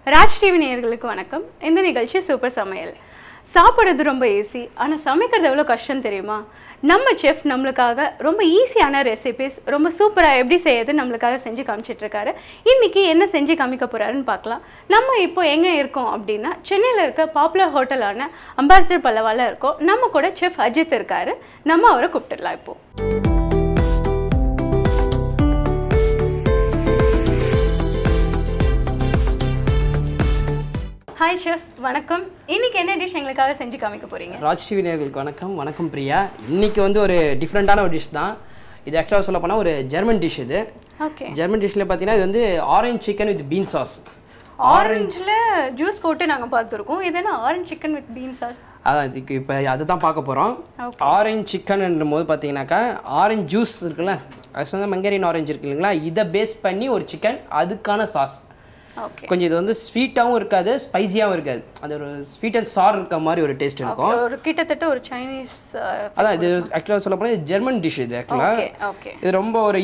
Raj TV நேயர்களுக்கு வணக்கம் இந்த நிகழ்ச்சி சூப்பர் சமையல் சாப்பிட்றது ரொம்ப ஈஸி ஆனால் சமைக்கிறது எவ்வளோ கஷ்டம் தெரியுமா நம்ம செஃப் நம்மளுக்காக ரொம்ப ஈஸியான ரெசிபிஸ் ரொம்ப சூப்பராக எப்படி செய்யறது நம்மளுக்காக செஞ்சு காமிச்சிட்டு இருக்காரு இன்னைக்கு என்ன செஞ்சு காமிக்க போறாருன்னு பார்க்கலாம் நம்ம இப்போ எங்கே இருக்கோம் அப்படின்னா சென்னையில் இருக்க பாப்புலர் ஹோட்டலான அம்பாசிடர் பல்லவால இருக்கோம் நம்ம கூட செஃப் அஜித் இருக்காரு நம்ம அவரை கூப்பிட்டுடலாம் இப்போ ஹாய் செஃப் வணக்கம் இன்னைக்கு என்ன டிஷ் எங்களுக்காக செஞ்சு காமிக்க போறீங்க ராஜ் டிவி நேயர்களுக்கு வணக்கம் வணக்கம் பிரியா இன்னைக்கு வந்து ஒரு டிஃப்ரெண்ட்டான ஒரு டிஷ் தான் இது ஆக்சுவலாக சொல்ல போனால் ஒரு ஜெர்மன் டிஷ் இது ஓகே ஜெர்மன் டிஷ்ல பார்த்தீங்கன்னா இது வந்து orange chicken with bean sauce ஆரஞ்சில் ஜூஸ் போட்டு நாங்கள் பார்த்துருக்கோம் இது என்ன orange chicken with bean sauce அதான் இதுக்கு இப்போ அதுதான் பார்க்க போகிறோம் Okay. ஆரஞ்சு சிக்கன்ன்ற போது பார்த்தீங்கன்னாக்கா ஆரஞ்சு ஜூஸ் இருக்குல்ல ஆக்சுவலாக வந்து மங்கேரியன் ஆரஞ்சு இருக்கு இல்லைங்களா இதை பேஸ் பண்ணி ஒரு சிக்கன் அதுக்கான சாஸ் ஓகே கொஞ்சம் இது வந்து ஸ்வீட்டாகவும் இருக்காது ஸ்பைசியாகவும் இருக்காது அது ஒரு ஸ்வீட் அண்ட் சார் இருக்க மாதிரி ஒரு டேஸ்ட் இருக்கும் ஒரு கிட்டத்தட்ட ஒரு சைனீஸ் அதான் இது ஆக்சுவலாக சொல்ல போனால் இது ஜெர்மன் டிஷ் இது ஆக்சுவலாக ஓகே ஓகே இது ரொம்ப ஒரு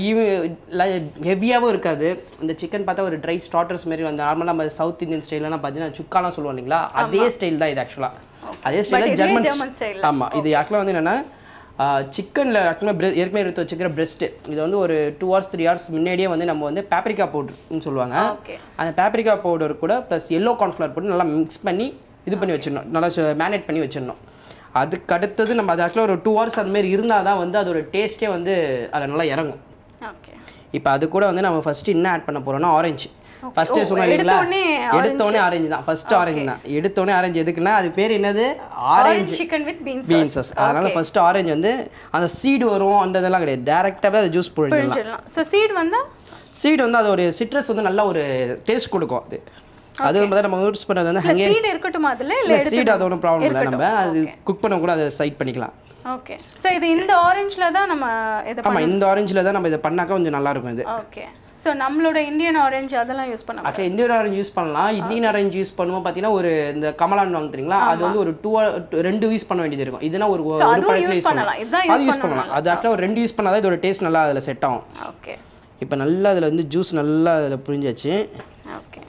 ஹெவியாகவும் இருக்காது இந்த சிக்கன் பார்த்தா ஒரு ட்ரை ஸ்டார்டர்ஸ் மாதிரி வந்து நார்மலாக நம்ம சவுத் இந்தியன் ஸ்டைல்லாம் பார்த்தீங்கன்னா சுக்காலாம் சொல்லுவோம் இல்லைங்களா அதே ஸ்டைல் தான் இது ஆக்சுவலாக அதே But ஸ்டைலில் இதுலயே ஜெர்மன் German style. ஆமாம் இது ஆக்சுவலாக வந்து என்னென்னா சிக்கனில் ஆக்சுவலாக ஏற்கனவே எடுத்து வச்சுக்கிற பிரெஸ்ட்டு இது வந்து ஒரு டூ ஹவர்ஸ் த்ரீ ஹவர்ஸ் முன்னாடியே வந்து நம்ம வந்து பேப்ரிக்கா பவுடர்னு சொல்லுவாங்க ஓகே அந்த பேப்ரிக்கா பவுடர் கூட ப்ளஸ் எல்லோ கார்ன்ஃப்ளவர் போட்டு நல்லா மிக்ஸ் பண்ணி இது பண்ணி வச்சிடணும் நல்லா மேனேட் பண்ணி வச்சிடணும் அதுக்கு அடுத்தது நம்ம அது ஆக்சுவலாக ஒரு டூ ஹவர்ஸ் அந்த மாதிரி இருந்தால் தான் வந்து அதோட டேஸ்ட்டே வந்து அதில் நல்லா இறங்கும் ஓகே இப்போ அது கூட வந்து நம்ம ஃபர்ஸ்ட் என்ன ஆட் பண்ண போறோம்னா ஆரஞ்சு ஃபர்ஸ்டே சொன்னோம் இல்லைங்களா எடுத்தோடனே எடுத்தோடனே ஆரஞ்சு தான் ஃபர்ஸ்ட் ஆரஞ்சு தான் எடுத்தோடனே ஆரஞ்சு எதுக்குன்னா அது பேர் என்னது orange orange chicken with beans beanses அதனால ஃபர்ஸ்ட் ஆரஞ்சு வந்து அந்த சீடு வரும் அந்த இதெல்லாம் கிடையாது டேரெக்டாகவே அது ஜூஸ் போயிடலாம் பிழிஞ்சிடலாம் ஸோ சீட் வந்தால் சீடு வந்து அது ஒரு சிட்ரஸ் வந்து நல்ல ஒரு டேஸ்ட் கொடுக்கும் அது அது வந்து பார்த்தா நம்ம யூஸ் பண்ணுறது வந்து ஹங்கே சீடு இருக்கட்டும் அதில் இல்லை சீடு அது ஒன்றும் ப்ராப்ளம் இல்லை நம்ம அது குக் பண்ண கூட அதை சைட் பண்ணிக்கலாம் ஓகே ஸோ இது இந்த ஆரஞ்சில் தான் நம்ம இதை ஆமாம் இந்த ஆரஞ்சில் தான் நம்ம இதை பண்ணாக்கா கொஞ்சம் நல்லா இருக்கும் இது ஓகே ஸோ நம்மளோட இந்தியன் ஆரஞ்சு அதெல்லாம் யூஸ் பண்ண ஆக்சுவலாக இந்தியன் ஆரஞ்சு யூஸ் பண்ணலாம் இந்தியன் ஆரஞ்சு யூஸ் பண்ணுவோம் பார்த்தீங்கன்னா ஒரு இந்த கமலான் வாங்க தெரியுங்களா அது வந்து ஒரு டூ ரெண்டு யூஸ் பண்ண வேண்டியது இருக்கும் இதுனா ஒரு ஒரு அதுவும் பழத்தில் use யூஸ் பண்ணலாம். பண்ணலாம் இதுதான் அது யூஸ் பண்ணலாம் அது ஆக்சுவலாக ஒரு ரெண்டு யூஸ் பண்ணாதான் இதோட டேஸ்ட் நல்லா அதில் செட் ஆகும் ஓகே இப்போ நல்லா அதில் வந்து ஜூஸ் நல்லா அதில் புரிஞ்சாச்சு ஓகே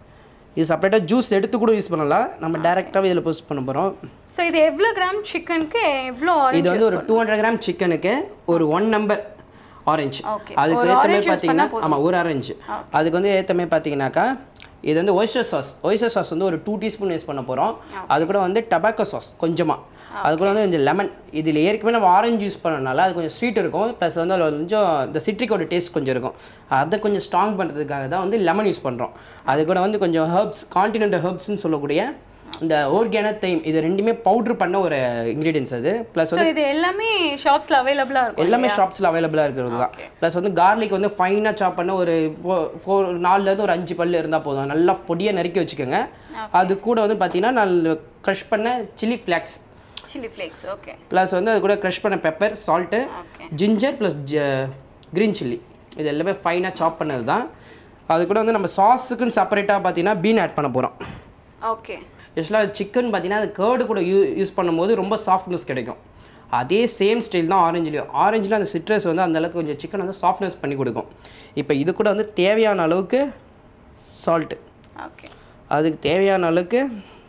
இது செப்பரேட்டாக ஜூஸ் எடுத்து கூட யூஸ் பண்ணலாம் நம்ம டேரெக்டாகவே இதில் போஸ்ட் பண்ண போகிறோம் ஸோ இது எவ்வளோ கிராம் சிக்கனுக்கு எவ்வளோ இது ஆரஞ்சு வந்து ஒரு டூ ஹண்ட்ரட் கிராம் சிக்கனுக்கு ஒரு ஒன் நம்பர் ஆரஞ்சு Okay. அதுக்கு ஒரு ஏற்ற orange மாதிரி use பார்த்தீங்கன்னா பண்ணா ஆமாம் ஒரு ஆரஞ்சு அதுக்கு வந்து ஏற்ற மாதிரி பார்த்தீங்கன்னாக்கா இது வந்து ஒய்ஸ்டர் சாஸ் ஒய்ஸ்டர் சாஸ் வந்து ஒரு டூ டீஸ்பூன் யூஸ் பண்ண போகிறோம் அது கூட வந்து டபாக்கோ சாஸ் கொஞ்சமாக அது கூட வந்து கொஞ்சம் லெமன் இதில் ஏற்கனவே நம்ம ஆரஞ்சு யூஸ் பண்ணனால அது கொஞ்சம் ஸ்வீட் இருக்கும் ப்ளஸ் வந்து அதில் கொஞ்சம் இந்த சிட்ரிக்கோட டேஸ்ட் கொஞ்சம் இருக்கும் அதை கொஞ்சம் ஸ்ட்ராங் பண்ணுறதுக்காக தான் வந்து லெமன் யூஸ் பண்ணுறோம் அது கூட வந்து கொஞ்சம் ஹர்ப்ஸ் கான்டினென்டல் ஹர்ப்ஸ்ன்னு சொல்லக்கூடிய இந்த ஓர்கேன தைம் இது ரெண்டுமே பவுட்ரு பண்ண ஒரு இன்க்ரீடியன்ஸ் அது ப்ளஸ் ஸோ இது எல்லாமே ஷாப்ஸில் அவைலபிளாக இருக்கும் எல்லாமே ஷாப்ஸில் அவைலபிளாக இருக்கிறது தான் ப்ளஸ் வந்து கார்லிக் வந்து ஃபைனாக சாப் பண்ண ஒரு ஃபோர் நாலுலேருந்து ஒரு அஞ்சு பல்லு இருந்தால் போதும் நல்லா பொடியாக நறுக்கி வச்சுக்கோங்க அது கூட வந்து பார்த்தீங்கன்னா நான் க்ரஷ் பண்ண chilli flakes chilli flakes okay plus வந்து அது கூட க்ரஷ் பண்ண pepper salt okay ginger plus green chilli இது எல்லாமே ஃபைனாக சாப் பண்ணது தான் அது கூட வந்து நம்ம சாஸுக்குன்னு செப்பரேட்டாக பார்த்தீங்கன்னா பீன் ஆட் பண்ண போகிறோம் ஓகே யூஸ்வலாக சிக்கன் பார்த்தீங்கன்னா அது கேர்டு கூட யூ யூஸ் பண்ணும்போது ரொம்ப சாஃப்ட்னஸ் கிடைக்கும் அதே சேம் ஸ்டைல் தான் ஆரஞ்சுலேயும் ஆரஞ்சில் அந்த சிட்ரஸ் வந்து அந்த அளவுக்கு கொஞ்சம் சிக்கன் வந்து சாஃப்ட்னஸ் பண்ணி கொடுக்கும் இப்போ இது கூட வந்து தேவையான அளவுக்கு சால்ட்டு ஓகே அதுக்கு தேவையான அளவுக்கு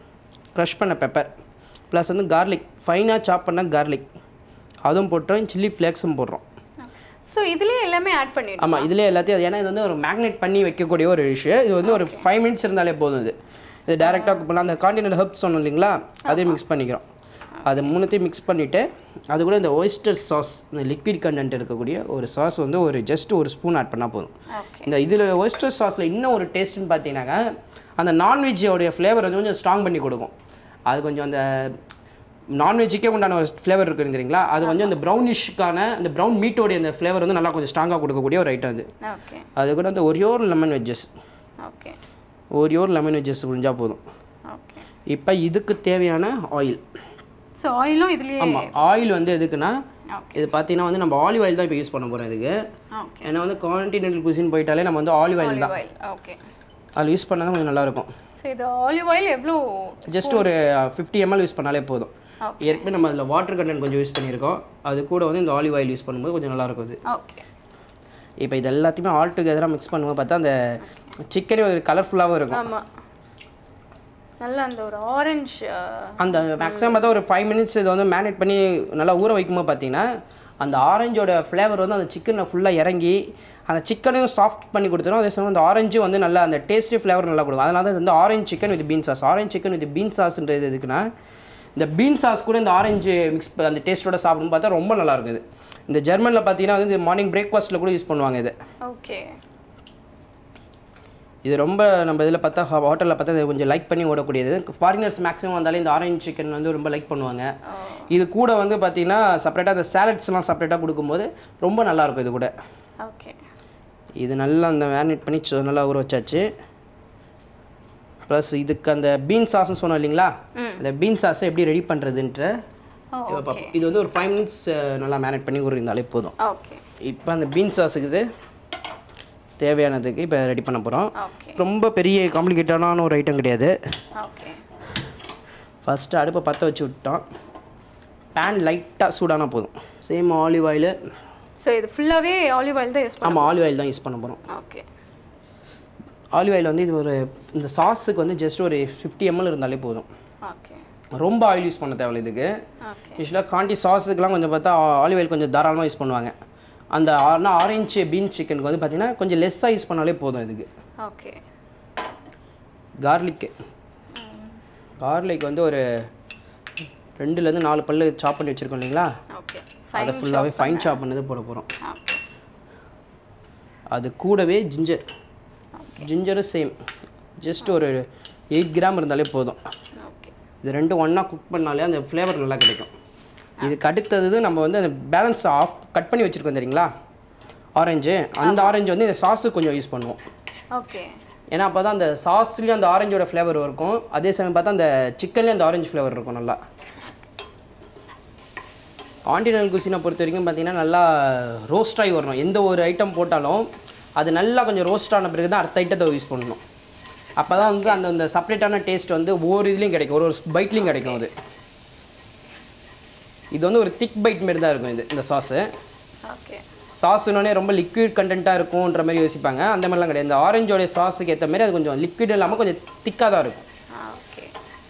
க்ரஷ் பண்ண பெப்பர் ப்ளஸ் வந்து கார்லிக் ஃபைனாக சாப் பண்ண கார்லிக் அதுவும் போட்டுறோம் சில்லி ஃப்ளேக்ஸும் போடுறோம் ஸோ இதுலேயே எல்லாமே ஆட் பண்ணிடுவோம் ஆமாம் இதுலேயே எல்லாத்தையும் ஏன்னா இது வந்து ஒரு மேக்னெட் பண்ணி வைக்கக்கூடிய ஒரு விஷயம் இது வந்து ஒரு ஃபைவ் மினிட்ஸ் இருந்தாலே போதும் இது இது டேரெக்டாக பண்ணலாம் அந்த காண்டினென்ட் ஹர்ப்ஸ் சொன்னோம் இல்லைங்களா அதையும் மிக்ஸ் பண்ணிக்கிறோம் அது மூணுத்தையும் மிக்ஸ் பண்ணிவிட்டு அது கூட இந்த ஒய்ஸ்டர் சாஸ் இந்த லிக்விட் கண்டென்ட் இருக்கக்கூடிய ஒரு சாஸ் வந்து ஒரு ஜஸ்ட் ஒரு ஸ்பூன் ஆட் பண்ணால் போதும் ஓகே இந்த இதில் ஒய்ஸ்டர் சாஸில் இன்னும் ஒரு டேஸ்ட்டுன்னு பார்த்தீங்கன்னாக்கா அந்த நான்வெஜ்ஜோடைய ஃப்ளேவர் வந்து கொஞ்சம் ஸ்ட்ராங் பண்ணி கொடுக்கும் அது கொஞ்சம் அந்த நான்வெஜ்ஜுக்கே உண்டான ஒரு ஃப்ளேவர் இருக்குன்னு தெரியுங்களா அது கொஞ்சம் அந்த ப்ரௌனிஷ்க்கான அந்த ப்ரௌன் மீட்டோடைய அந்த ஃப்ளேவர் வந்து நல்லா கொஞ்சம் ஸ்ட்ராங்காக கொடுக்கக்கூடிய ஒரு ஐட்டம் அது ஓகே அது கூட அந்த ஒரே ஒரு லெமன் வெஜ்ஜஸ் ஓகே ஒரே ஒரு லெமன் வெஜ்ஜஸ் புரிஞ்சால் போதும் ஓகே இப்போ இதுக்கு தேவையான ஆயில் ஸோ ஆயிலும் இதுலேயே ஆமாம் ஆயில் வந்து எதுக்குன்னா ஓகே இது பார்த்தீங்கன்னா வந்து நம்ம ஆலிவ் ஆயில் தான் இப்போ யூஸ் பண்ண போகிறோம் இதுக்கு ஓகே ஏன்னா வந்து கான்டினென்டல் குசின் போயிட்டாலே நம்ம வந்து ஆலிவ் ஆயில் தான் ஆயில் ஓகே அதில் யூஸ் பண்ணால் தான் கொஞ்சம் நல்லாயிருக்கும் ஸோ இது ஆலிவ் ஆயில் எவ்வளோ ஜஸ்ட் ஒரு ஃபிஃப்டி எம்எல் யூஸ் பண்ணாலே போதும் ஏற்கனவே நம்ம அதில் வாட்டர் கண்டென்ட் கொஞ்சம் யூஸ் பண்ணியிருக்கோம் அது கூட வந்து இந்த ஆலிவ் ஆயில் யூஸ் பண்ணும்போது கொஞ்சம் நல்லா இருக்கும் இது ஓகே இப்போ இது எல்லாத்தையுமே ஆல் டுகெதராக மிக்ஸ் பண்ணும்போது பார்த்தா அந்த சிக்கனே ஒரு கலர்ஃபுல்லாகவும் இருக்கும் ஆமாம் நல்லா அந்த ஒரு ஆரஞ்சு அந்த மேக்ஸிமம் பார்த்தா ஒரு ஃபைவ் மினிட்ஸ் இதை வந்து மேரினேட் பண்ணி நல்லா ஊற வைக்கும்போது பார்த்தீங்கன்னா அந்த ஆரஞ்சோட ஃப்ளேவர் வந்து அந்த சிக்கனில் ஃபுல்லாக இறங்கி அந்த சிக்கனையும் சாஃப்ட் பண்ணி கொடுத்துரும் அதே சமயம் அந்த ஆரஞ்சும் வந்து நல்லா அந்த டேஸ்டி ஃப்ளேவர் நல்லா கொடுக்கும் அதனால தான் இது வந்து orange chicken with bean sauce orange chicken with bean சாஸ்ன்றது எதுக்குன்னா இந்த பீன் சாஸ் கூட இந்த ஆரஞ்சு மிக்ஸ் அந்த டேஸ்ட்டோட சாப்பிடும் பார்த்தா ரொம்ப நல்லா இருக்குது இந்த ஜெர்மனில் பார்த்தீங்கன்னா வந்து இந்த மார்னிங் பிரேக்ஃபாஸ்ட்டில் கூட யூஸ் பண்ணுவாங்க இது ஓகே இது ரொம்ப நம்ம இதில் பார்த்தா ஹோட்டலில் பார்த்தா இது கொஞ்சம் லைக் பண்ணி ஓடக்கூடியது ஃபாரினர்ஸ் மேக்ஸிமம் வந்தாலே இந்த ஆரஞ்சு சிக்கன் வந்து ரொம்ப லைக் பண்ணுவாங்க இது கூட வந்து பார்த்தீங்கன்னா செப்பரேட்டாக அந்த சாலட்ஸ்லாம் செப்பரேட்டாக கொடுக்கும்போது ரொம்ப நல்லாயிருக்கும் இது கூட ஓகே இது நல்லா அந்த மேரினேட் பண்ணி சு- நல்லா ஊற வச்சாச்சு ப்ளஸ் இதுக்கு அந்த பீன் சாஸ்னு சொன்னோம் இல்லைங்களா அந்த பீன் சாஸை எப்படி ரெடி பண்ணுறதுன்ற ஓ இது வந்து ஒரு ஃபைவ் மினிட்ஸ் நல்லா மேரினேட் பண்ணி ஊற இருந்தாலே போதும் ஓகே இப்போ அந்த பீன் சாஸுக்கு இது தேவையானதுக்கு இப்போ ரெடி பண்ண போகிறோம் ஓகே ரொம்ப பெரிய காம்ப்ளிகேட்டடான ஒரு ஐட்டம் கிடையாது ஓகே ஃபஸ்ட்டு அடுப்பை பற்ற வச்சு விட்டோம் பேன் லைட்டாக சூடானா போதும் சேம் ஆலிவ் ஆயில் ஸோ இது ஃபுல்லாகவே ஆலிவ் ஆயில் தான் யூஸ் பண்ண ஆமாம் ஆலிவ் ஆயில் தான் யூஸ் பண்ண போகிறோம் ஓகே ஆலிவ் ஆயில் வந்து இது ஒரு இந்த சாஸுக்கு வந்து ஜஸ்ட் ஒரு ஃபிஃப்டி எம்எல் இருந்தாலே போதும் ஓகே ரொம்ப ஆயில் யூஸ் பண்ண தேவையில்ல இதுக்கு ஓகே யூஸ்வலாக காண்டி சாஸுக்கெலாம் கொஞ்சம் பார்த்தா ஆலிவ் ஆயில் கொஞ்சம் தாராளமாக யூஸ் பண்ணுவாங்க அந்த ஆனால் ஆரஞ்சு பீன் சிக்கனுக்கு வந்து பார்த்தீங்கன்னா கொஞ்சம் லெஸ்ஸாக யூஸ் பண்ணாலே போதும் இதுக்கு ஓகே கார்லிக்கு கார்லிக் வந்து ஒரு ரெண்டுலேருந்து நாலு பல்லு சாப் பண்ணி வச்சுருக்கோம் இல்லைங்களா ஓகே அதை ஃபுல்லாகவே ஃபைன் சாப் பண்ணது போட போகிறோம் ஓகே அது கூடவே ஜிஞ்சர் ஜிஞ்சரும் சேம் ஜஸ்ட் ஒரு எயிட் கிராம் இருந்தாலே போதும் ஓகே இது ரெண்டும் ஒன்றா குக் பண்ணாலே அந்த ஃப்ளேவர் நல்லா கிடைக்கும் இதுக்கு அடுத்தது நம்ம வந்து அந்த பேலன்ஸ் ஆஃப் கட் பண்ணி வச்சுருக்கோம் தெரியுங்களா ஆரஞ்சு அந்த ஆரஞ்சு வந்து இந்த சாஸுக்கு கொஞ்சம் யூஸ் பண்ணுவோம் ஓகே ஏன்னா அப்போ தான் அந்த சாஸ்லேயும் அந்த ஆரஞ்சோட ஃப்ளேவர் இருக்கும் அதே சமயம் பார்த்தா அந்த சிக்கன்லேயும் அந்த ஆரஞ்சு ஃப்ளேவர் இருக்கும் நல்லா காண்டினல் குசினை பொறுத்த வரைக்கும் பார்த்தீங்கன்னா நல்லா ரோஸ்ட் ஆகி வரணும் எந்த ஒரு ஐட்டம் போட்டாலும் அது நல்லா கொஞ்சம் ரோஸ்ட் ஆன பிறகு தான் அடுத்த ஐட்டத்தை யூஸ் பண்ணணும் அப்போ தான் வந்து அந்த அந்த செப்பரேட்டான டேஸ்ட் வந்து ஒவ்வொரு இதுலேயும் கிடைக்கும் ஒரு ஒரு பைட்லேயும் கிடைக்கும் அது இது வந்து ஒரு திக் பைட் மாரி தான் இருக்கும் இது இந்த சாஸு ஓகே சாஸ்னோடனே ரொம்ப லிக்விட் கண்டென்ட்டாக இருக்கும்ன்ற மாதிரி யோசிப்பாங்க அந்த மாதிரிலாம் கிடையாது இந்த ஆரஞ்சோடைய சாஸுக்கு ஏற்ற மாதிரி அது கொஞ்சம் லிக்விட் இல்லாமல் கொஞ்சம் திக்காக தான் இருக்கும் ஓகே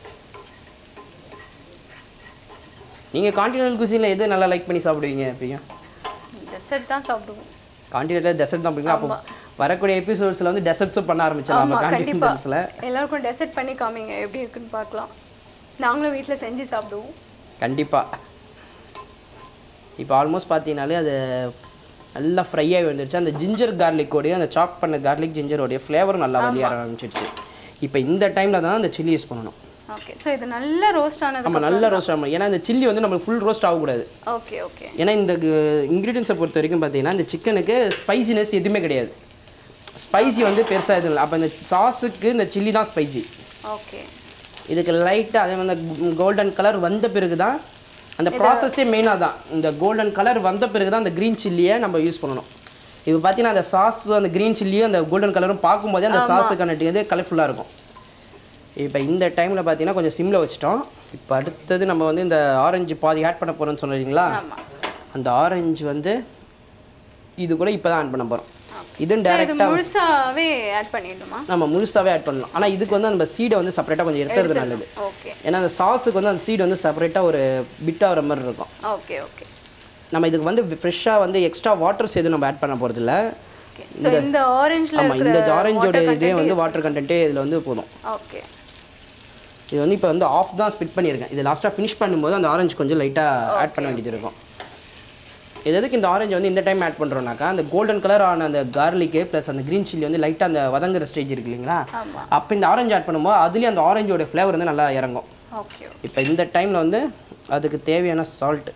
நீங்கள் காண்டினென்டல் குசினில் எது நல்லா லைக் பண்ணி சாப்பிடுவீங்க எப்பயும் டெசர்ட் தான் சாப்பிடுவோம் காண்டினென்டல் டெசர்ட் தான் பிடிக்கும் அப்போ வரக்கூடிய எபிசோட்ஸில் வந்து டெசர்ட்ஸும் பண்ண ஆரம்பிச்சிடலாம் ஆமா நம்ம கண்டிப்பா காண்டினென்டல்ஸில் எல்லாருக்கும் டெசர்ட் பண்ணி காமிங்க எப்படி இருக்குன்னு பார்க்கலாம் நாங்களும் வீட்டில் செஞ்சு சாப்பிடுவோம் கண்டிப்பாக இப்போ ஆல்மோஸ்ட் பார்த்தீங்கனாலே அது நல்லா ஃப்ரை ஆகி வந்துருச்சு அந்த ஜிஞ்சர் கார்லிக்கோடைய அந்த சாப் பண்ண கார்லிக் ஜிஞ்சரோடைய ஃப்ளேவரும் நல்லா வெளியேற ஆரம்பிச்சிடுச்சு இப்போ இந்த டைமில் தான் அந்த சில்லி யூஸ் பண்ணணும் ஓகே ஸோ இது நல்லா ரோஸ்ட் ஆனது நம்ம நல்லா ரோஸ்ட் ஆகணும் ஏன்னா இந்த சில்லி வந்து நம்மளுக்கு ஃபுல் ரோஸ்ட் ஆகக்கூடாது ஓகே ஓகே ஏன்னா இந்த இன்க்ரீடியன்ஸை பொறுத்த வரைக்கும் பார்த்தீங்கன்னா இந்த சிக்கனுக்கு ஸ்பைசினஸ் எதுவுமே கிடையாது ஸ்பைசி வந்து பெருசாக எதுவும் இல்லை அப்போ இந்த சாஸுக்கு இந்த சில்லி தான் ஸ்பைசி ஓகே இதுக்கு லைட்டாக அதே மாதிரி கோல்டன் கலர் வந்த பிறகு தான் அந்த ப்ராசஸே மெயினாக தான் இந்த கோல்டன் கலர் வந்த பிறகு தான் அந்த க்ரீன் சில்லியை நம்ம யூஸ் பண்ணணும் இப்போ பார்த்தீங்கன்னா அந்த சாஸ் அந்த க்ரீன் சில்லியும் அந்த கோல்டன் கலரும் பார்க்கும்போதே அந்த சாஸுக்கான இது கலர்ஃபுல்லாக இருக்கும் இப்போ இந்த டைமில் பார்த்தீங்கன்னா கொஞ்சம் சிம்மில் வச்சிட்டோம் இப்போ அடுத்தது நம்ம வந்து இந்த ஆரஞ்சு பாதி ஆட் பண்ண போகிறோம்னு சொன்னீங்களா ஆமா அந்த ஆரஞ்சு வந்து இது கூட இப்போ தான் ஆட் பண்ண போகிறோம் இதுவும் இது டேரெக்டாக முழுசாவே ஆட் பண்ணிடணுமா நம்ம முழுசாகவே ஆட் பண்ணலாம் ஆனால் இதுக்கு வந்து நம்ம சீடை வந்து செப்பரேட்டாக கொஞ்சம் எடுத்துறது நல்லது ஓகே ஏன்னா அந்த சாஸுக்கு வந்து அந்த சீடு வந்து செப்பரேட்டாக ஒரு பிட் ஆகிற மாதிரி இருக்கும் ஓகே ஓகே நம்ம இதுக்கு வந்து ஃப்ரெஷ்ஷாக வந்து எக்ஸ்ட்ரா வாட்டர்ஸ் எதுவும் நம்ம ஆட் பண்ண போகிறதில்ல ஓகே ஸோ இந்த ஆரஞ்சில் ஆமாம் இந்த இருக்கிற ஆரஞ்சோட இதே வந்து வாட்டர் கண்டென்ட்டே இதில் வந்து போதும் ஓகே இது வந்து இப்போ வந்து ஆஃப் தான் ஸ்பிட் பண்ணியிருக்கேன் இது லாஸ்ட்டாக ஃபினிஷ் பண்ணும்போது அந்த ஆரஞ்சு கொஞ்சம் லைட்டாக ஆட் பண்ண வேண்டியது இருக்கும் இது எதுக்கு இந்த ஆரஞ்சு வந்து இந்த டைம் ஆட் பண்ணுறோம்னாக்கா அந்த கோல்டன் கலர் ஆன அந்த கார்லிக்கு ப்ளஸ் அந்த க்ரீன் சில்லி வந்து லைட்டாக அந்த வதங்குற ஸ்டேஜ் இருக்கு இல்லைங்களா ஆமா அப்போ இந்த ஆரஞ்சு ஆட் பண்ணும்போது அதுலேயும் அந்த ஆரஞ்சோட ஃப்ளேவர் வந்து நல்லா இறங்கும் ஓகே இப்போ இந்த டைமில் வந்து அதுக்கு தேவையான சால்ட்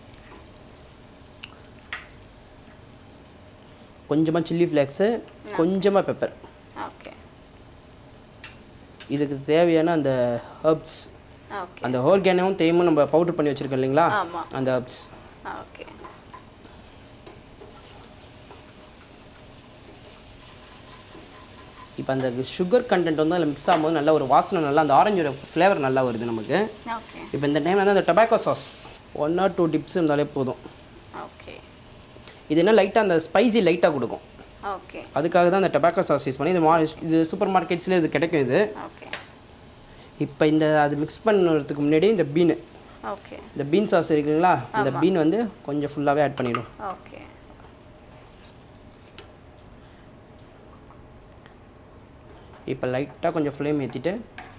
கொஞ்சமாக சில்லி ஃப்ளேக்ஸு கொஞ்சமாக பெப்பர் ஓகே இதுக்கு தேவையான அந்த ஹர்ப்ஸ் ஓகே அந்த ஹோர்கேனும் தேமும் நம்ம பவுடர் பண்ணி வச்சுருக்கோம் இல்லைங்களா ஆமா அந்த ஹர்ப்ஸ் ஓகே இப்போ அந்த சுகர் கண்டென்ட் வந்து அதில் மிக்ஸ் ஆகும்போது நல்லா ஒரு வாசனை நல்லா அந்த ஆரஞ்சோட ஃப்ளேவர் நல்லா வருது நமக்கு ஓகே இப்போ இந்த டைம் வந்து அந்த Tabasco sauce one or two tips இருந்தாலே போதும் ஓகே இது என்ன லைட்டாக அந்த ஸ்பைசி லைட்டாக கொடுக்கும் ஓகே அதுக்காக தான் அந்த டொபாக்கோ சாஸ் யூஸ் பண்ணி இது மா இது சூப்பர் மார்க்கெட்ஸ்லேயே இது கிடைக்கும் இது ஓகே இப்போ இந்த அது மிக்ஸ் பண்ணுறதுக்கு முன்னாடி இந்த பீனு ஓகே இந்த பீன் சாஸ் இருக்குங்களா இந்த பீன் வந்து கொஞ்சம் ஃபுல்லாகவே ஆட் பண்ணிடும் ஓகே இப்போ லைட்டாக கொஞ்சம் ஃப்ளேம் ஏற்றிட்டு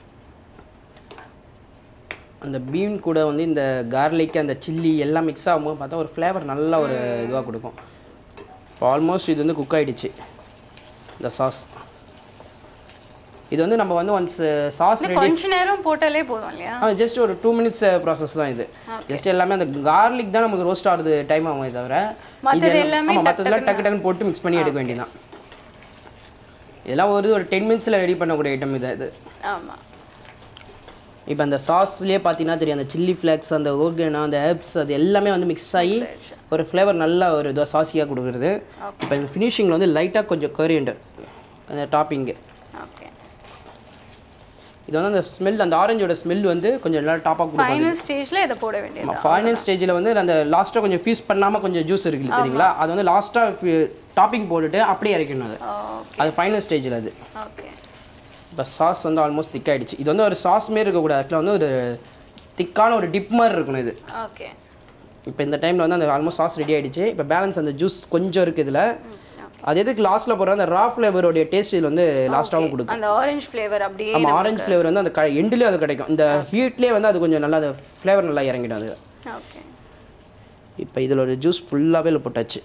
அந்த பீன் கூட வந்து இந்த கார்லிக் அந்த சில்லி எல்லாம் மிக்ஸ் ஆகும்போது பார்த்தா ஒரு ஃப்ளேவர் நல்ல ஒரு இதுவாக கொடுக்கும் இப்போ ஆல்மோஸ்ட் இது வந்து குக் ஆயிடுச்சு இந்த சாஸ் இது வந்து நம்ம வந்து ஒன்ஸ் சாஸ் இன்னும் கொஞ்ச நேரம் போட்டாலே போதும் இல்லையா ஆ ஜஸ்ட் ஒரு டூ மினிட்ஸ் ப்ராசஸ் தான் இது ஜஸ்ட் எல்லாமே அந்த கார்லிக் தான் நமக்கு ரோஸ்ட் ஆகுது டைம் ஆகும் தவிர மத்தது எல்லாமே ஆமாம் மற்றதெல்லாம் டக்கு டக்குன்னு போட்டு மிக்ஸ் பண்ணி எடுக்க வேண்டியதான் இதெல்லாம் ஒரு ஒரு டென் மினிட்ஸில் ரெடி பண்ணக்கூடிய ஐட்டம் இது இது ஆமா இப்போ அந்த சாஸ்லேயே பார்த்தீங்கன்னா தெரியும் அந்த சில்லி ஃப்ளேக்ஸ் அந்த ஓர்கனா அந்த ஹெர்ப்ஸ் அது எல்லாமே வந்து மிக்ஸ் ஆகி ஆயிடுச்சு. ஒரு ஃப்ளேவர் நல்ல ஒரு இதுவாக சாஸியாக கொடுக்குறது இப்போ இந்த ஃபினிஷிங்கில் வந்து லைட்டாக கொஞ்சம் கரியண்டர் அந்த டாப்பிங்கு ஓகே இது வந்து அந்த ஸ்மெல் அந்த ஆரஞ்சோட ஸ்மெல் வந்து கொஞ்சம் நல்லா டாப்பாக கொடுக்கும் ஃபைனல் ஸ்டேஜ்ல இதை போட வேண்டியது ஃபைனல் ஸ்டேஜில் வந்து அந்த லாஸ்ட்டாக கொஞ்சம் ஃபீஸ் பண்ணாமல் கொஞ்சம் ஜூஸ் இருக்குது தெரியுங்களா அது வந்து லாஸ்ட்டாக டாப்பிங் போட்டுட்டு அப்படியே இறக்கணும் அது ஓகே அது ஃபைனல் ஸ்டேஜில் அது ஓகே இப்போ சாஸ் வந்து ஆல்மோஸ்ட் திக் ஆயிடுச்சு இது வந்து ஒரு சாஸ் மாரி இருக்கக்கூடாது ஆக்சுவலாக வந்து ஒரு திக்கான ஒரு டிப் மாதிரி இருக்கணும் இது ஓகே இப்போ இந்த டைமில் வந்து அந்த ஆல்மோஸ்ட் சாஸ் ரெடி ஆயிடுச்சு இப்போ பேலன்ஸ் அந்த ஜூஸ் கொஞ்சம் இருக்குது இதில் அது எதுக்கு லாஸ்ட்டில் போடுற அந்த ரா ஃப்ளேவரோடைய டேஸ்ட் இதில் வந்து லாஸ்ட்டாகவும் கொடுக்கும் அந்த ஆரஞ்சு ஃப்ளேவர் அப்படியே நம்ம ஆரஞ்சு ஃப்ளேவர் வந்து அந்த க எண்டுலேயும் அது கிடைக்கும் இந்த ஹீட்லேயே வந்து அது கொஞ்சம் நல்லா அந்த ஃப்ளேவர் நல்லா இறங்கிடும் அது ஓகே இப்போ இதில் ஒரு ஜூஸ் ஃபுல்லாகவே போட்டாச்சு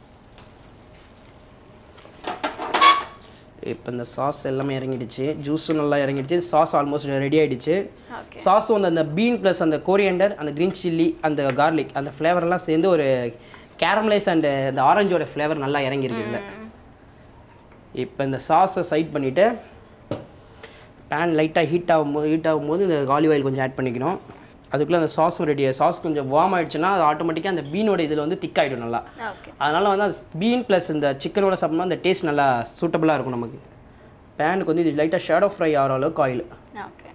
இப்போ இந்த சாஸ் எல்லாமே இறங்கிடுச்சு ஜூஸும் நல்லா இறங்கிடுச்சு சாஸ் ஆல்மோஸ்ட் ரெடி ஆயிடுச்சு ஓகே சாஸ் வந்து அந்த பீன் ப்ளஸ் அந்த கோரியண்டர் அந்த க்ரீன் சில்லி அந்த கார்லிக் அந்த ஃப்ளேவர்லாம் சேர்ந்து ஒரு கேரமலைஸ் அண்ட் அந்த ஆரஞ்சோட ஃப்ளேவர் நல்லா இறங்கியிருக்கு இதில் இப்போ இந்த சாஸை சைட் பண்ணிவிட்டு பேன் லைட்டாக ஹீட் ஆகும்போது ஹீட் ஆகும்போது இந்த ஆலிவ் ஆயில் கொஞ்சம் ஆட் பண்ணிக்கணும் அதுக்குள்ளே அந்த சாஸும் ரெடி சாஸ் கொஞ்சம் வார்ம் ஆயிடுச்சுன்னா அது ஆட்டோமேட்டிக்காக அந்த பீனோட இதில் வந்து திக் ஆகிடும் நல்லா ஓகே அதனால் வந்து அந்த பீன் ப்ளஸ் இந்த சிக்கனோட சாப்பிட்னா அந்த டேஸ்ட் நல்லா சூட்டபுளாக இருக்கும் நமக்கு பேனுக்கு வந்து இது லைட்டாக ஷேடோ ஃப்ரை ஆகிற அளவுக்கு ஆயில் ஓகே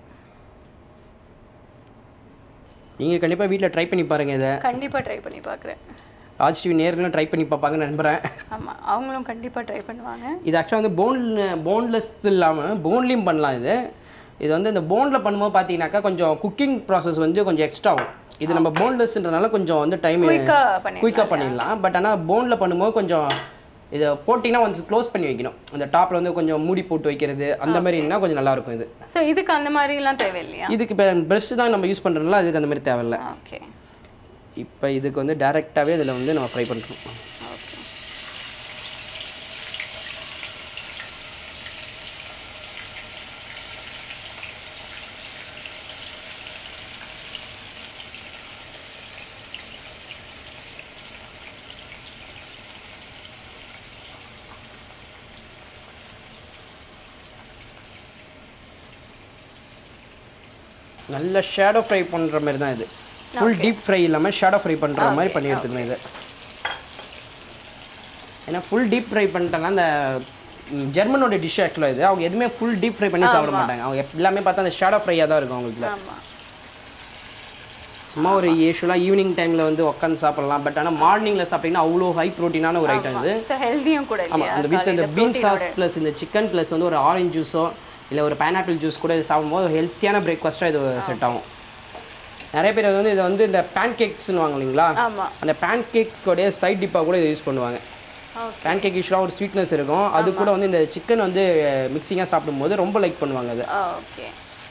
நீங்கள் கண்டிப்பாக வீட்டில் ட்ரை பண்ணி பாருங்கள் இதை கண்டிப்பா ட்ரை பண்ணி பார்க்குறேன் ராஜ் டிவி நேர்களும் ட்ரை பண்ணி பார்ப்பாங்கன்னு நம்புகிறேன் ஆமா அவங்களும் கண்டிப்பா ட்ரை பண்ணுவாங்க இது ஆக்சுவலாக வந்து போன் போன்லெஸ் இல்லாமல் போன்லேயும் பண்ணலாம் இது இது வந்து இந்த போனில் பண்ணும்போது பார்த்தீங்கன்னாக்கா கொஞ்சம் குக்கிங் ப்ராசஸ் வந்து கொஞ்சம் எக்ஸ்ட்ரா ஆகும் இது நம்ம போன்லெஸ்ன்றனால கொஞ்சம் வந்து டைம் குயிக்கா பண்ணி குயிக்காக பண்ணிடலாம் பட் ஆனால் போனில் பண்ணும்போது கொஞ்சம் இதை போட்டிங்கன்னா கொஞ்சம் க்ளோஸ் பண்ணி வைக்கணும் அந்த டாப்பில் வந்து கொஞ்சம் மூடி போட்டு வைக்கிறது அந்த மாதிரினா கொஞ்சம் நல்லா இருக்கும் இது ஸோ இதுக்கு அந்த மாதிரிலாம் தேவையில்லையா இதுக்கு இப்போ ப்ரெஷ் தான் நம்ம யூஸ் பண்ணுறதுனால அதுக்கு அந்த மாதிரி தேவையில்ல ஓகே இப்போ இதுக்கு வந்து டேரெக்டாகவே இதில் வந்து நம்ம ஃப்ரை பண்ணுறோம் ஓகே நல்ல ஷேடோ ஃப்ரை பண்ணுற மாதிரி தான் இது ஃபுல் டீப் ஃப்ரை இல்லாமல் ஷேடோ ஃப்ரை பண்ணுற மாதிரி பண்ணி எடுத்துக்கணும் இது ஏன்னா ஃபுல் டீப் ஃப்ரை பண்ணிட்டேன்னா அந்த ம், ஜெர்மனோட டிஷ் ஆக்சுவலாக இது அவங்க எதுவுமே ஃபுல் டீப் ஃப்ரை பண்ணி சாப்பிட மாட்டாங்க அவங்க எப்~ எல்லாமே பார்த்தா அந்த ஷேடோ ஃப்ரையாக தான் இருக்கும் அவங்களுக்கு ஆமா சும்மா ஒரு யூஸ்வலாக ஈவினிங் டைமில் வந்து உட்காந்து சாப்பிடலாம் பட் ஆனால் மார்னிங்கில் சாப்பிட்டீங்கன்னா அவ்வளோ ஹை ப்ரோட்டீனான ஒரு ஐட்டம் இது ஸோ ஹெல்த்தியும் கூட ஆமாம் இல்லையா அந்த வித் அந்த காலையில பீன் protein சாஸ் ப்ளஸ் இந்த சிக்கன் ப்ளஸ் வந்து ஒரு ஆரஞ்சு ஜூஸோ இல்லை ஒரு பைனாப்பிள் ஜூஸ் கூட இது சாப்பிடும்போது ஹெல்த்தியான பிரேக்ஃபாஸ்ட்டாக இது செட் ஆகும் நிறைய பேர் வந்து இதை வந்து இந்த பேன் கேக்ஸ்னு வாங்க இல்லைங்களா ஆமா அந்த பேன் கேக்ஸோடைய சைட் டிப்பாக கூட இதை யூஸ் பண்ணுவாங்க ஓகே பேன் கேக் யூஸ்வலாக ஒரு ஸ்வீட்னஸ் இருக்கும் அது கூட வந்து இந்த சிக்கன் வந்து மிக்சிங்காக சாப்பிடும்போது ரொம்ப லைக் பண்ணுவாங்க அது ஓகே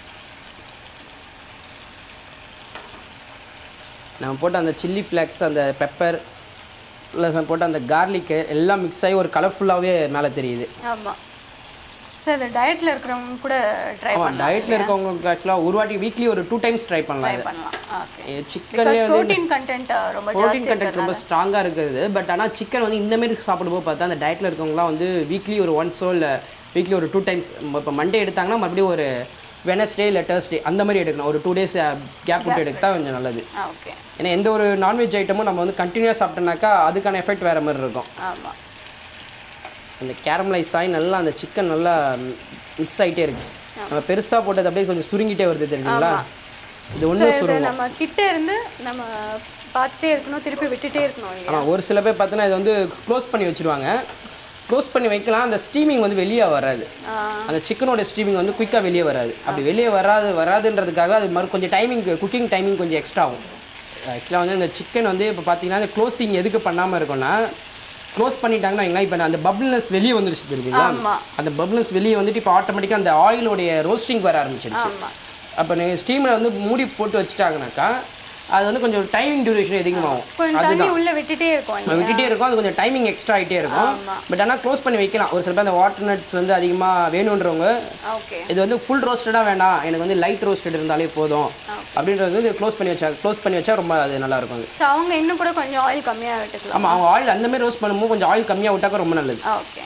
நம்ம போட்ட அந்த சில்லி ஃப்ளேக்ஸ் அந்த பெப்பர் ப்ளஸ் போட்ட அந்த கார்லிக்கு எல்லாம் மிக்ஸ் ஆகி ஒரு கலர்ஃபுல்லாகவே மேலே தெரியுது ஆமா சார் இந்த டயட்ல இருக்கிறவங்க கூட ட்ரை ஆமாம் பண்ணலாம் டயட்டில் இருக்கவங்களுக்கு ஆக்சுவலாக ஒரு வாட்டி வீக்லி ஒரு டூ டைம்ஸ் ட்ரை பண்ணலாம் ட்ரை இது பண்ணலாம் ஓகே சிக்கன்லேயே வந்து ப்ரோட்டீன் கண்டென்ட் ரொம்ப ப்ரோட்டீன் ஜாஸ்தி கண்டென்ட் ரொம்ப ஸ்ட்ராங்காக இருக்குது பட் ஆனால் சிக்கன் வந்து இந்த மாதிரி சாப்பிடும்போது பார்த்தா அந்த டயட்டில் இருக்கவங்களாம் வந்து வீக்லி ஒரு ஒன்ஸோ இல்லை வீக்லி ஒரு டூ டைம்ஸ் இப்போ மண்டே எடுத்தாங்கன்னா மறுபடியும் ஒரு வெனஸ்டே இல்லை டர்ஸ்டே அந்த மாதிரி எடுக்கணும் ஒரு டூ டேஸ் கேப் விட்டு எடுத்தா கொஞ்சம் நல்லது ஓகே ஏன்னா எந்த ஒரு நான்வெஜ் ஐட்டமும் நம்ம வந்து கண்டினியூஸாக சாப்பிட்டோம்னாக்கா அதுக்கான எஃபெக்ட் வேறு மாதிரி இருக்கும் ஆமா அந்த கேரமலைஸ் ஆகி நல்லா அந்த சிக்கன் நல்லா மிக்ஸ் ஆகிட்டே இருக்கு நம்ம பெருசாக போட்டது அப்படியே கொஞ்சம் சுருங்கிட்டே வருது தெரியுங்களா இது ஒன்றும் இது சுருங்கும் நம்ம கிட்ட இருந்து நம்ம பார்த்துட்டே இருக்கணும் திருப்பி விட்டுட்டே இருக்கணும் இல்லையா ஆமாம் ஒரு சில பேர் பார்த்தோன்னா இதை வந்து க்ளோஸ் பண்ணி வச்சிருவாங்க க்ளோஸ் பண்ணி வைக்கலாம் அந்த ஸ்டீமிங் வந்து வெளியே வராது அந்த சிக்கனோட ஸ்டீமிங் வந்து குயிக்காக வெளியே வராது அப்படி வெளியே வராது வராதுன்றதுக்காக அது மறு கொஞ்சம் டைமிங் குக்கிங் டைமிங் கொஞ்சம் எக்ஸ்ட்ரா ஆகும் ஆக்சுவலாக வந்து இந்த சிக்கன் வந்து இப்போ பார்த்தீங்கன்னா இந்த க்ளோசிங் எதுக்கு பண்ணாமல் இருக்கும்னா க்ளோஸ் பண்ணிட்டாங்கன்னா வைங்களேன் இப்போ அந்த பபிள்னஸ் வெளியே வந்துருச்சு தெரியுங்களா ஆமா. அந்த பபிள்னஸ் வெளியே வந்துட்டு இப்போ ஆட்டோமேட்டிக்காக அந்த ஆயிலோடைய ரோஸ்டிங் வர ஆரம்பிச்சிருச்சு ஆமா அப்போ நீங்கள் ஸ்டீமில் வந்து மூடி போட்டு வச்சுட்டாங்கனாக்கா அது வந்து கொஞ்சம் டைமிங் டியூரேஷன் அதிகமாகும் கொஞ்சம் தண்ணி உள்ள விட்டுட்டே இருக்கும் நம்ம விட்டுட்டே இருக்கும் அது கொஞ்சம் டைமிங் எக்ஸ்ட்ரா ஆகிட்டே இருக்கும் பட் ஆனால் க்ளோஸ் பண்ணி வைக்கலாம் ஒரு சில பேர் அந்த வாட்டர் நட்ஸ் வந்து அதிகமாக வேணுன்றவங்க ஓகே இது வந்து ஃபுல் ரோஸ்டடாக வேண்டாம் எனக்கு வந்து லைட் ரோஸ்டட் இருந்தாலே போதும் அப்படின்றது வந்து க்ளோஸ் பண்ணி வச்சா க்ளோஸ் பண்ணி வச்சா ரொம்ப அது நல்லா இருக்கும் அது ஸோ அவங்க இன்னும் கூட கொஞ்சம் ஆயில் கம்மியாக விட்டுக்கலாம் ஆமாம் அவங்க ஆயில் அந்த மாதிரி ரோஸ்ட் பண்ணும்போது கொஞ்சம் ஆயில் கம்மியாக விட்டாக்க ரொம்ப நல்லது ஓகே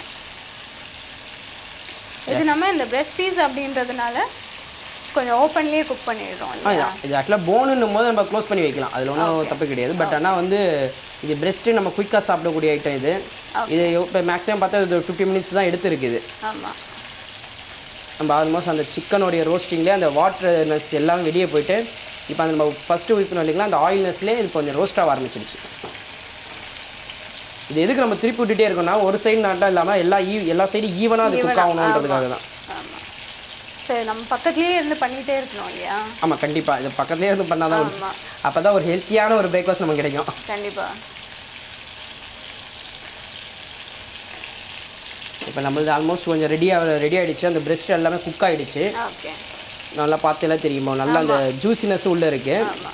இது நம்ம இந்த பிரெஸ்ட் பீஸ் அப்படின்றதுனால கொஞ்சம் ஓப்பன்லேயே குக் பண்ணிடுறோம் ஆ, இல்லையா இது- இது ஆக்சுவலாக போனுன்னும் போது நம்ம க்ளோஸ் பண்ணி வைக்கலாம் அதில் ஒன்றும் தப்பு கிடையாது பட் ஆனால் வந்து இது பிரெஸ்ட்டு நம்ம குயிக்காக சாப்பிடக்கூடிய ஐட்டம் இது இது இப்போ மேக்ஸிமம் பார்த்தா இது ஃபிஃப்டி மினிட்ஸ் தான் எடுத்துருக்குது ஆமாம் நம்ம ஆல்மோஸ்ட் அந்த சிக்கனுடைய ரோஸ்டிங்லேயே அந்த வாட்டர்னஸ் எல்லாம் வெளியே போயிட்டு இப்போ அந்த நம்ம ஃபஸ்ட்டு ஊற்றணும் இல்லைங்களா அந்த ஆயில்னஸ்லேயே இது கொஞ்சம் ரோஸ்ட் ஆக ஆரம்பிச்சிருச்சு இது எதுக்கு நம்ம திருப்பி விட்டுட்டே இருக்கோம்னா ஒரு சைடு நாட்டாக இல்லாமல் எல்லா ஈ எல்லா சைடும் ஈவனாக அது குக் ஆகணுன்றதுக்காக தான் ஆமாம் சரி நம்ம பக்கத்துலேயே இருந்து பண்ணிகிட்டே இருக்கணும் இல்லையா ஆமாம் கண்டிப்பாக இது பக்கத்துலேயே இருந்து பண்ணால் தான் ஆமாம் அப்போ தான் ஒரு ஹெல்த்தியான ஒரு பிரேக்ஃபாஸ்ட் நமக்கு கிடைக்கும் கண்டிப்பாக இப்போ நம்மளது ஆல்மோஸ்ட் கொஞ்சம் ரெடியாக ரெடி ஆகிடுச்சு அந்த பிரெஸ்ட் எல்லாமே குக் ஆகிடுச்சு ஓகே நல்லா பார்த்தெல்லாம் தெரியுமா நல்லா அந்த ஜூசினஸ் உள்ளே இருக்குது ஆமாம்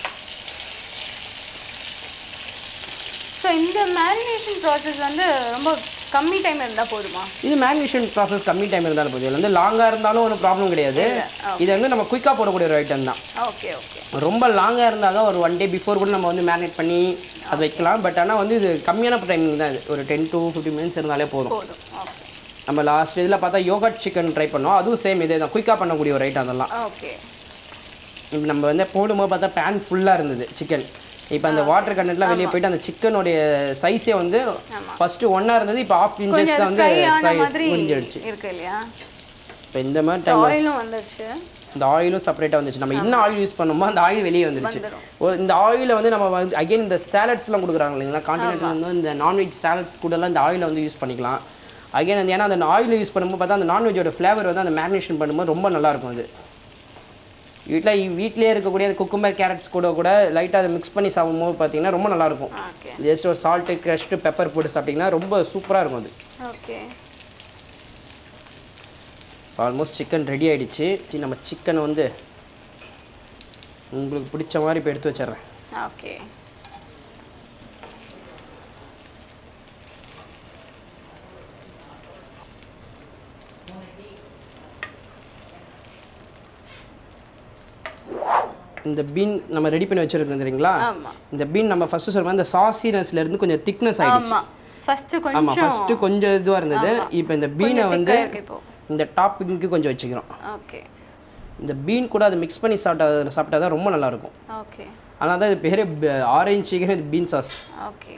ஸோ இந்த மேரினேஷன் ப்ராசஸ் வந்து ரொம்ப கம்மி டைம் இருந்தால் போதுமா இது மேரினேஷன் ப்ராசஸ் கம்மி டைம் இருந்தாலும் போதும் இதில் வந்து லாங்காக இருந்தாலும் ஒரு ப்ராப்ளம் கிடையாது இது வந்து நம்ம குயிக்காக போடக்கூடிய ஒரு ஐட்டம் தான் ஓகே ஓகே ரொம்ப ரொம்ப லாங்காக இருந்தால் தான் ஒரு ஒன் டே பிஃபோர் கூட நம்ம வந்து மேரினேட் பண்ணி அது வைக்கலாம் பட் ஆனால் வந்து இது கம்மியான டைமிங் தான் இது ஒரு டென் to 15 மினிட்ஸ் இருந்தாலே போதும் போதும் ஓகே நம்ம லாஸ்ட் இதில் பார்த்தா யோகட் சிக்கன் ட்ரை பண்ணோம் அதுவும் சேம் இதே தான் குயிக்காக பண்ணக்கூடிய ஒரு ஐட்டம் அதெல்லாம் ஓகே இப்போ நம்ம வந்து போடும்போது பார்த்தா பேன் ஃபுல்லாக இருந்தது சிக்கன் இப்போ அந்த வாட்டர் கண்டென்ட்லாம் வெளியே போயிட்டு அந்த சிக்கனுடைய சைஸே வந்து ஃபஸ்ட்டு ஒன்றா இருந்தது இப்போ ஆஃப் இன்ச்சஸ் தான் வந்து ஃப்ரை ஆன சைஸ் மாதிரி முடிஞ்சிடுச்சு இருக்கு இல்லையா இப்போ இந்த மாதிரி டைம் ஆயிலும் வந்துருச்சு இந்த ஆயிலும் செப்பரேட்டாக வந்துச்சு நம்ம என்ன ஆயில் யூஸ் பண்ணுமோ அந்த ஆயில் வெளியே வந்துருச்சு ஒரு இந்த ஆயிலை வந்து நம்ம வந்து அகைன் இந்த சாலட்ஸ்லாம் கொடுக்குறாங்க இல்லைங்களா கான்டினென்ட் வந்து இந்த நான்வெஜ் சாலட்ஸ் கூடலாம் இந்த ஆயிலை வந்து யூஸ் பண்ணிக்கலாம் அகைன் அந்த ஏன்னா அந்த ஆயில் யூஸ் பண்ணும்போது பார்த்தா அந்த நான்வெஜ்ஜோட ஃப்ளேவர் வந்து அந்த மேரினேஷன் பண்ணும்போது ரொம்ப நல்லா இருக்கும் அது வீட்டில் வீட்டிலே இருக்கக்கூடிய அந்த குக்கும்பர் கேரட்ஸ் கூட கூட லைட்டாக அதை மிக்ஸ் பண்ணி சாப்பிடும்போது பார்த்தீங்கன்னா ரொம்ப நல்லாயிருக்கும் ஓகே ஜஸ்ட் ஒரு சால்ட்டு க்ரஷ்டு பெப்பர் போட்டு சாப்பிட்டிங்கன்னா ரொம்ப சூப்பராக இருக்கும் அது ஓகே ஆல்மோஸ்ட் சிக்கன் ரெடி ஆயிடுச்சு சரி நம்ம சிக்கனை வந்து உங்களுக்கு பிடிச்ச மாதிரி இப்போ எடுத்து வச்சிடுறேன் ஓகே இந்த பீன் நம்ம ரெடி பண்ணி வச்சிருக்கோம் தெரியுங்களா ஆமா இந்த பீன் நம்ம ஃபர்ஸ்ட் சொல்ற மாதிரி இந்த சாசினஸ்ல இருந்து கொஞ்சம் திக்னஸ் ஆயிடுச்சு ஆமா ஃபர்ஸ்ட் ஆமா கொஞ்சம் ஃபர்ஸ்ட் கொஞ்சம் இதுவா இருந்தது இப்போ இந்த பீனை கொஞ்சம் வந்து thick-ஆ இருக்கு இப்போ இந்த டாப்பிங்க்கு கொஞ்சம் வச்சுக்கிறோம் ஓகே இந்த பீன் கூட அதை மிக்ஸ் பண்ணி சாப்பிட்டா சாப்பிட்டா தான் ரொம்ப நல்லா இருக்கும் ஓகே அதனால தான் இது பேரே ஆரஞ்சு சிக்கன் இது பீன் சாஸ் ஓகே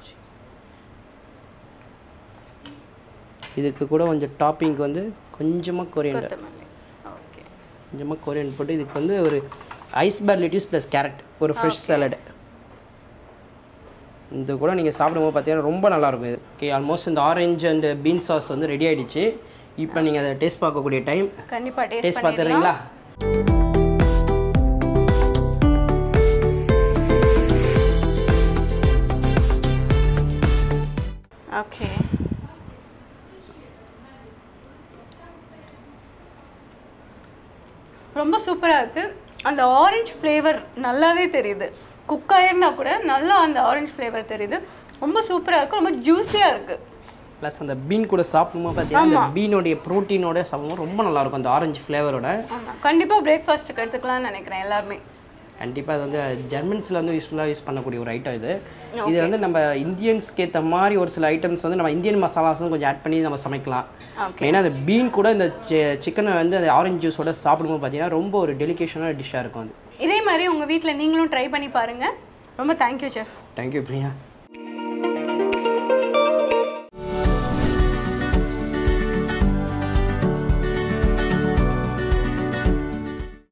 இதுக்கு கூட கொஞ்சம் டாப்பிங்க்கு வந்து கொஞ்சமாக கொரியண்டர் கொத்தமல்லி ஓகே கொஞ்சமாக கொரியன் போட்டு இதுக்கு வந்து ஒரு ஐஸ்பேர் லிட்டிஸ் ப்ளஸ் கேரட் ஒரு ஃப்ரெஷ் சாலட் இது கூட நீங்கள் சாப்பிடும்போது பார்த்தீங்கன்னா ரொம்ப நல்லாயிருக்கும் இது ஓகே ஆல்மோஸ்ட் இந்த ஆரஞ்சு அண்ட் பீன் சாஸ் வந்து ரெடி ஆயிடுச்சு இப்போ நீங்கள் அதை டேஸ்ட் பார்க்கக்கூடிய டைம் கண்டிப்பா டேஸ்ட் டேஸ்ட் பார்த்துறீங்களா ஓகே ரொம்ப சூப்பராக இருக்கு அந்த ஆரஞ்சு ஃப்ளேவர் நல்லாவே தெரியுது குக் ஆயிருந்தா கூட நல்லா அந்த ஆரஞ்சு ஃப்ளேவர் தெரியுது ரொம்ப சூப்பராக இருக்கு ரொம்ப ஜூஸியாக இருக்கு ப்ளஸ் அந்த பீன் கூட சாப்பிடும்போது பார்த்தீங்கன்னா அந்த பீனோடைய ப்ரோட்டீனோட சாப்பிடும்போது ரொம்ப நல்லாயிருக்கும் அந்த ஆரஞ்சு ஃப்ளேவரோட ஆமாம் கண்டிப்பாக பிரேக்ஃபாஸ்ட்டுக்கு எடுத்துக்கலாம்னு நினைக்கிறேன் எல்லாருமே கண்டிப்பாக அது வந்து ஜெர்மன்ஸில் வந்து யூஸ்ஃபுல்லாக யூஸ் பண்ணக்கூடிய ஒரு ஐட்டம் இது இது வந்து நம்ம இந்தியன்ஸ்க்கு ஏற்ற மாதிரி ஒரு சில ஐட்டம்ஸ் வந்து நம்ம இந்தியன் மசாலாஸும் கொஞ்சம் ஆட் பண்ணி நம்ம சமைக்கலாம் ஓகே மெயினாக அந்த பீன் கூட இந்த சிக்கனை வந்து அந்த ஆரஞ்சு ஜூஸோட சாப்பிடும்போது பார்த்தீங்கன்னா ரொம்ப ஒரு டெலிகேஷனான டிஷ்ஷாக இருக்கும் அது இதே மாதிரி உங்கள் வீட்டில் நீங்களும் ட்ரை பண்ணி பாருங்கள் ரொம்ப தேங்க்யூ செஃப் தேங்க்யூ பிரியா